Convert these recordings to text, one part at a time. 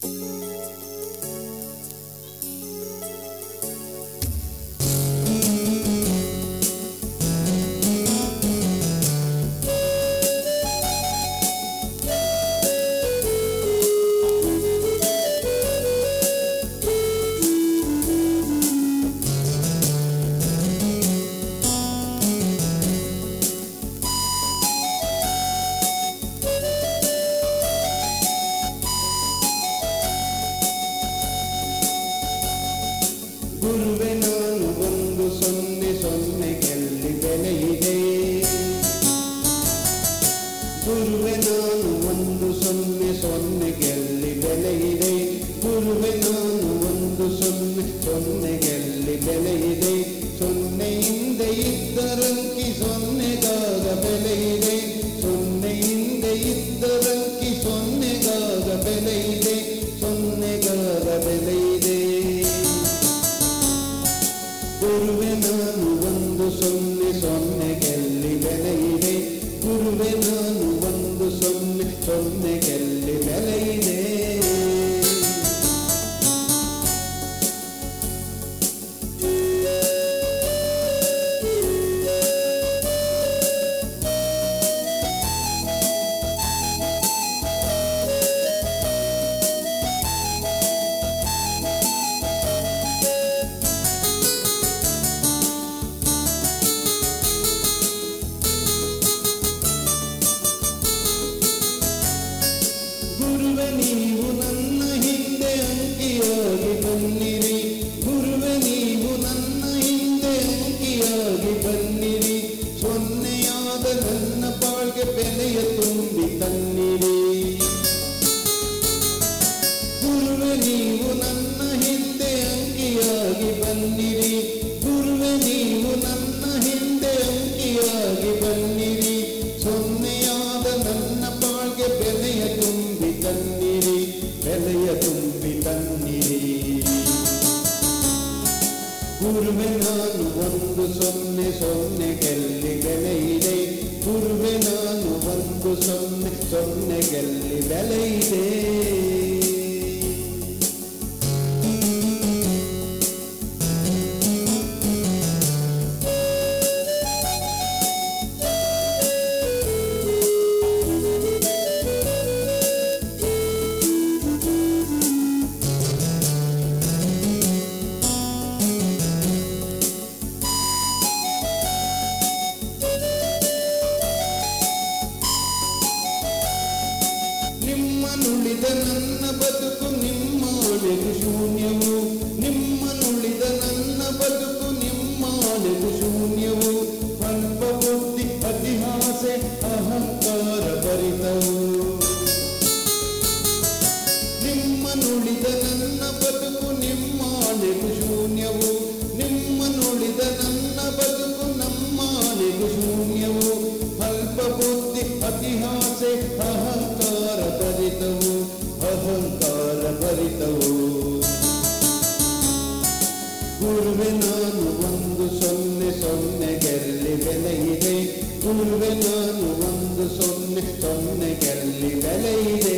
ಗುರುವೆ ನಾನು ಒಂದು ಸೊನ್ನೆ ಸೊನ್ನೆ ಗೆಲ್ಲಿ ಬೆಲೆ ಇದೆ ಗುರುವೆ ನಾನು ಒಂದು ಸೊನ್ನೆ ಸೊನ್ನೆ ಗೆಲ್ಲಿ ಬೆಲೆ ಇದೆ ಗುರುವೆ ನಾನು ಒಂದು ಸೊನ್ನೆ ಸೊನ್ನೆ ಗೆಲ್ಲಿ ಬೆಲೆ ಇದೆ ಸೊನ್ನೆಯಿಂದ ಇದ್ದರಂಕಿ ಸೊನ್ನೆಗಾಗ ಬೆಲೆ ಇದೆ ಸೊನ್ನೆಯಿಂದ ಇದ್ದರಂಕಿ ಸೊನ್ನೆಗಾಗ ಬೆಲೆ ಇದೆ ಸೊನ್ನೆಗಾಗ ಬೆಲೆ ಇದೆ ಗುರುವೆ ನಾನು ಒಂದು ಸೊನ್ನೆ ಸೊನ್ನೆ ಗೆಲ್ಲಿ ಬೆಲೆ ಇದೆ ಗುರುವೆ ನಾನು ಒಂದು ಸೊನ್ನೆ ಸೊನ್ನೆ ಗೆಲ್ಲಿ ಬೆಲೆ ಇದೆ ಗುರುವೆ ನೀವು ನನ್ನ ಹಿಂದೆ ಅಂಕಿಯಾಗಿ ಬನ್ನಿರಿ ಗುರುವೆ ನೀವು ನನ್ನ ಹಿಂದೆ ಅಂಕಿಯಾಗಿ ಬನ್ನಿರಿ ಸೊನ್ನೆಯಾದ ನನ್ನ ಬಾಳ್ಗೆ ಬೆಲೆಯ ತುಂಬಿ ತನ್ನಿರಿ ಗುರುವೆ ನೀವು ನನ್ನ ಹಿಂದೆ ಅಂಕಿಯಾಗಿ ಬನ್ನಿರಿ ಗುರುವೆ ನೀವು ನನ್ನ ಹಿಂದೆ ಅಂಕಿಯಾಗಿ ಬನ್ನಿರಿ ಸೊನ್ನೆಯಾದ ನನ್ನ ಬಾಳ್ಗೆ ಬೆಲೆಯ ತುಂಬಿ ತನ್ನಿರಿ ಬೆಲೆಯ ತುಂಬಿ ತನ್ನಿರಿ ಗುರುವೆ ನಾನು ಒಂದು ಸೊನ್ನೆ ಸೊನ್ನೆ ಗೆಲ್ಲಿ ಬೆಲೆ ಇದೆ ಗುರುವೆ ನಾನು ಒಂದು ಸೊನ್ನೆ ಸೊನ್ನೆ ಗೆಲ್ಲಿ ಬೆಲೆ ಇದೆ ನಿಮ್ಮ ನುಳಿದ ನನ್ನ ಬದುಕು ನಿಮ್ಮಾಳೆಗೂ ಶೂನ್ಯವು ನಿಮ್ಮ ನುಳಿದ ನನ್ನ ಬದುಕು ನಿಮ್ಮಾಳೆಗೂ ಶೂನ್ಯವು ಅಲ್ಪ ಬುದ್ಧಿ ಅತಿಹಾಸೆ ಅಹಂಕಾರ ಭರಿತವು ನಿಮ್ಮ ನುಳಿದ ನನ್ನ ಬದುಕು ನಿಮ್ಮಾಳೆಗೂ ಶೂನ್ಯವು ನಿಮ್ಮ ನುಳಿದ ನನ್ನ ಬದುಕು ನಮ್ಮಾಳೆಗೂ ಶೂನ್ಯವು ಅಲ್ಪ ಬುದ್ಧಿ ಅತಿಹಾಸೆ ಅಹಂಕಾರ ಭರಿತವು ಅಹಂಕಾರ ಭರಿತವು ಗುರುವೆ ನಾನು ಒಂದು ಸೊನ್ನೆ ಸೊನ್ನೆ ಗೆಲ್ಲಿ ಬೆಲೆ ಇದೆ ಗುರುವೆ ನಾನು ಒಂದು ಸೊನ್ನೆ ಸೊನ್ನೆ ಗೆಲ್ಲಿ ಬೆಲೆ ಇದೆ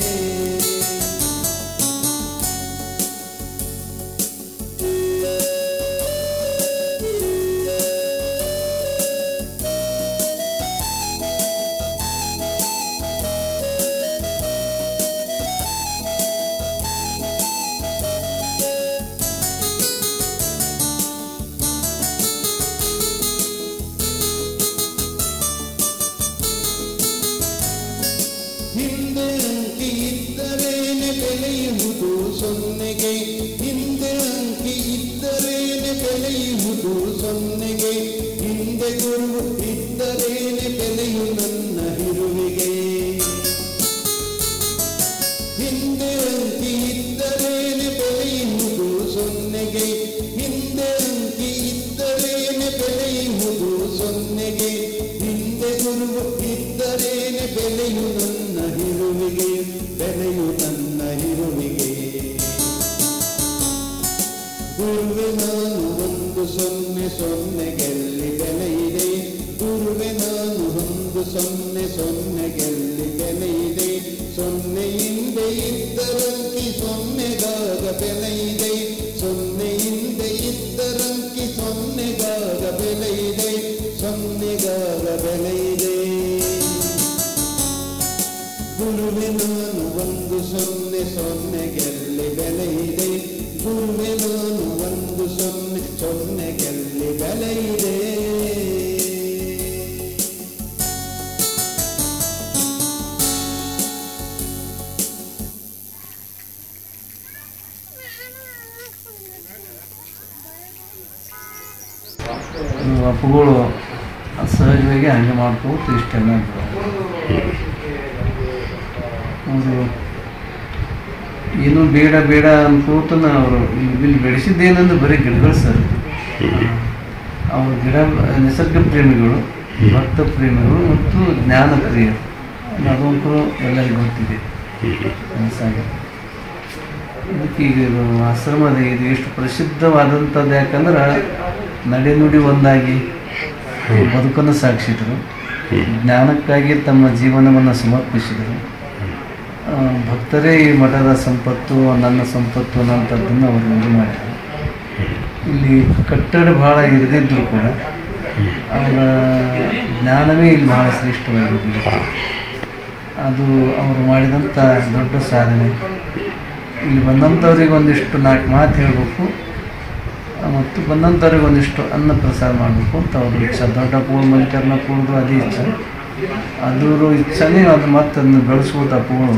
ಹಿಂದೆ ಅಂಕಿ ಇದ್ದರೇನೆ ಬೆಳೆಯುವುದು ಸೊನ್ನೆಗೆ ಹಿಂದೆ ಅಂಕಿ ಇದ್ದರೇನೆ ಬೆಳೆಯುವುದು ಸೊನ್ನೆಗೆ ಹಿಂದೆ ಗುರು ಇದ್ದರೇನೆ ಬೆಲೆಯು ನನ್ನ ಹಿರುವಿಗೆ ಹಿಂದೆ ಅಂಕಿ ಇದ್ದರೇನೆ ಬೆಳೆಯುವುದು ಸೊನ್ನೆಗೆ ಹಿಂದೆ ಅಂಕಿ ಇದ್ದರೇನೆ ಬೆಳೆಯುವುದು ಸೊನ್ನೆಗೆ ಹಿಂದೆ ಗುರು ಇದ್ದರೇನೆ ಬೆಲೆಯು ನನ್ನ ಹಿರುವಿಗೆ ಬೆಲೆಯು ನನ್ನ ಹಿರುವಿಗೆ ಗುರುವೆ ನಾನು ಒಂದು ಸೊನ್ನೆ ಸೊನ್ನೆ ಗೆಲ್ಲಿ ಬೆಲೆ ಇದೆ ಗುರುವೆ ನಾನು ಒಂದು ಸೊನ್ನೆ ಸೊನ್ನೆ ಗೆಲ್ಲಿ ಬೆಲೆ ಇದೆ ಸೊನ್ನೆಯಿಂದ ಇದ್ದರಂಕಿ ಸೊನ್ನೆಗಾಗ ಬೆಲೆ ಇದೆ ಸೊನ್ನೆಯಿಂದ ಇದ್ದರಂಕಿ ಸೊನ್ನೆಗಾಗ ಬೆಲೆ ಇದೆ ಸೊನ್ನೆಗಾಗ ಬೆಲೆ ಇದೆ ಗುರುವೆ ನಾನು ಒಂದು ಸೊನ್ನೆ ಸೊನ್ನೆ ಗೆಲ್ಲಿ ಬೆಲೆ ಇದೆ ಗುರುವೆ ನಾನು ಒಂದು ಸೊನ್ನೆ ಸೊನ್ನೆ ಗೆಲ್ಲಿ ಬೆಲೆ ಇದೆ ಇವು ಅಪ್ಪುಗಳು ಸಹಜವಾಗಿ ಹಂಗೆ ಮಾಡ್ಕೋತ ಇಷ್ಟೆಲ್ಲ ಅವರು ಏನು ಬೇಡ ಬೇಡ ಅನ್ಕೋತನ ಅವರು ಇಲ್ಲಿ ಬೆಳೆಸಿದ್ದೇನೆಂದ್ರೆ ಬರೀ ಗಿಡಗಳು ಸರ್ ಅವರು ಗಿಡ ನಿಸರ್ಗ ಪ್ರೇಮಿಗಳು ಭಕ್ತ ಪ್ರೇಮಿಗಳು ಮತ್ತು ಜ್ಞಾನ ಪ್ರಿಯರು ಅದಂತೂ ಎಲ್ಲರಿಗೂ ಗೊತ್ತಿದೆ ಮನಸ್ಸಾಗಿ ಇದಕ್ಕೆ ಈಗ ಇದು ಆಶ್ರಮದ ಇದು ಎಷ್ಟು ಪ್ರಸಿದ್ಧವಾದಂಥದ್ದು ಯಾಕಂದ್ರೆ ನಡೆನುಡಿ ಒಂದಾಗಿ ಬದುಕನ್ನು ಸಾಗಿಸಿದರು ಜ್ಞಾನಕ್ಕಾಗಿ ತಮ್ಮ ಜೀವನವನ್ನು ಸಮರ್ಪಿಸಿದರು ಆ, ಭಕ್ತರೇ ಈ ಮಠದ ಸಂಪತ್ತು ನನ್ನ ಸಂಪತ್ತು ಅನ್ನೋಂಥದ್ದನ್ನು ಅವರು ಇದು ಮಾಡಿದರು ಇಲ್ಲಿ ಕಟ್ಟಡ ಭಾಳ ಇರದಿದ್ದರೂ ಕೂಡ ಅವರ ಜ್ಞಾನವೇ ಇಲ್ಲಿ ಬಹಳ ಶ್ರೇಷ್ಠವಾಗಿರಲಿಲ್ಲ ಅದು ಅವರು ಮಾಡಿದಂಥ ದೊಡ್ಡ ಸಾಧನೆ ಇಲ್ಲಿ ಬಂದಂಥವ್ರಿಗೆ ಒಂದಿಷ್ಟು ನಾಲ್ಕು ಮಾತು ಹೇಳಬೇಕು ಮತ್ತು ಬಂದಂಥವ್ರಿಗೆ ಒಂದಿಷ್ಟು ಅನ್ನ ಪ್ರಸಾರ ಮಾಡಬೇಕು ಅಂತ ಅವ್ರ ಇಚ್ಛೆ ದೊಡ್ಡ ಪೂರ್ಣ ಮಲ್ಲಿಕರ್ಣ ಪೂರ್ಣರು ಅದೇ ಇಚ್ಛೆ ಅದ್ರ ಇಚ್ಛೆನೇ ಅದು ಮತ್ತೆ ಅದನ್ನು ಬೆಳೆಸ್ಬೋದು ಅಪ್ಪಗಳು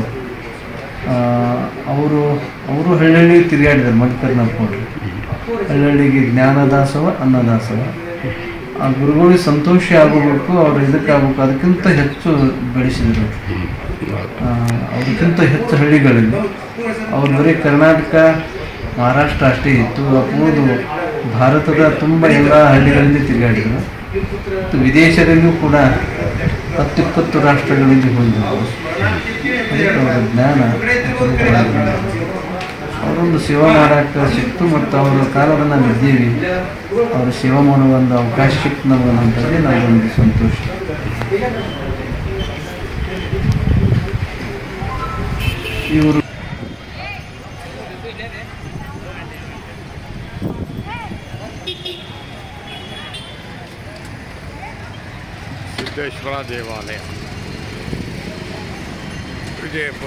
ಅವರು ಅವರು ಹಳ್ಳಿ ತಿರುಗಾಡಿದ್ದಾರೆ ಮಲ್ಲಿಕರ್ಣ ಪೂರ್ಣರು ಹಳ್ಳಿಗೆ ಜ್ಞಾನದಾಸವ ಅನ್ನದಾಸವ ಆ ಗುರುಗಳಿಗೆ ಸಂತೋಷ ಆಗಬೇಕು ಅವ್ರು ಇದಕ್ಕಾಗಬೇಕು ಅದಕ್ಕಿಂತ ಹೆಚ್ಚು ಬೆಳೆಸಿದರು ಆ, ಅವ್ರಿಗಿಂತ ಹೆಚ್ಚು ಹಳ್ಳಿಗಳಲ್ಲಿ ಅವ್ರು ಬರೀ ಕರ್ನಾಟಕ ಮಹಾರಾಷ್ಟ್ರ ಅಷ್ಟೇ ಇತ್ತು ಅಪೂರ್ದು ಭಾರತದ ತುಂಬ ಎಲ್ಲ ಹಳ್ಳಿಗಳಲ್ಲಿ ತಿರುಗಾಡಿದರು ಮತ್ತು ವಿದೇಶದಲ್ಲೂ ಕೂಡ ಹತ್ತಿಪ್ಪತ್ತು ರಾಷ್ಟ್ರಗಳಲ್ಲಿ ಹೋಗಿದ್ರು ಅದಕ್ಕೆ ಅವರ ಜ್ಞಾನ ಅಪರೂಪವಾಗಿರೋದು. ಅವರೊಂದು ಸೇವಾ ಮಾಡೋಕ್ಕೆ ಸಿಕ್ತು ಮತ್ತು ಅವರ ಕಾಲದಲ್ಲಿ ನಾವು ಇದ್ದೀವಿ ಅವರು ಸೇವಾ ಮಾಡುವ ಒಂದು ಅವಕಾಶ ಸಿಕ್ತು ನಮಗನ್ನೋಂಥದ್ದೇ ನಮಗೊಂದು ಸಂತೋಷ ಇವರು ಸಿದ್ದೇಶ್ವರ ದೇವಾಲಯ ವಿಜಯಪುರ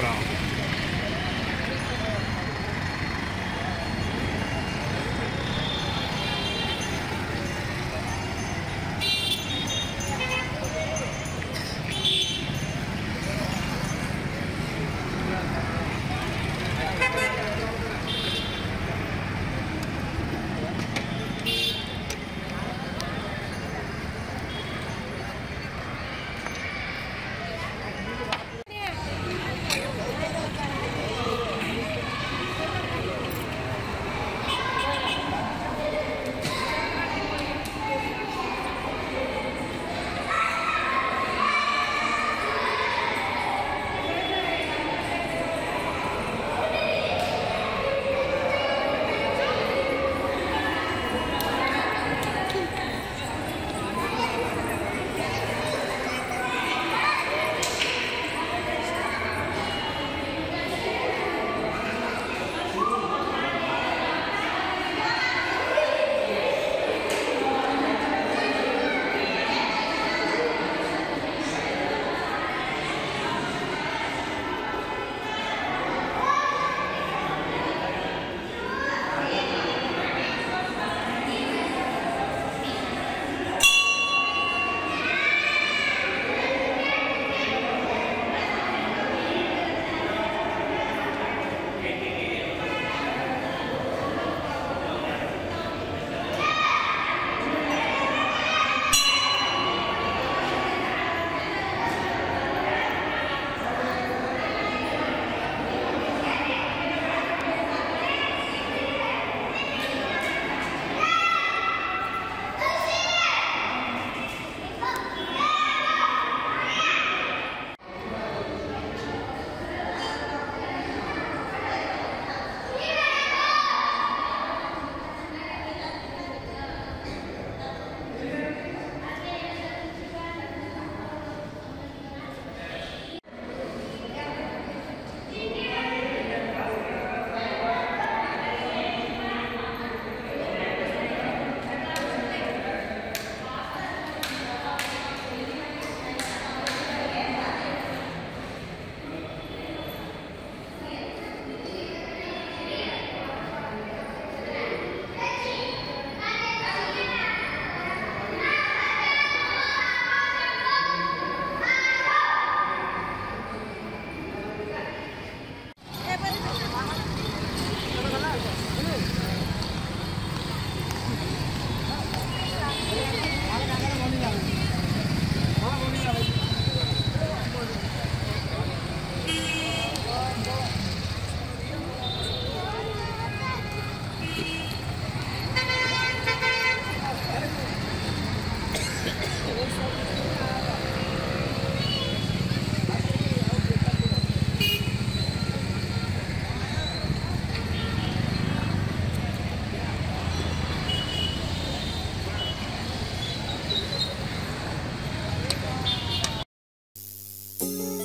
Thank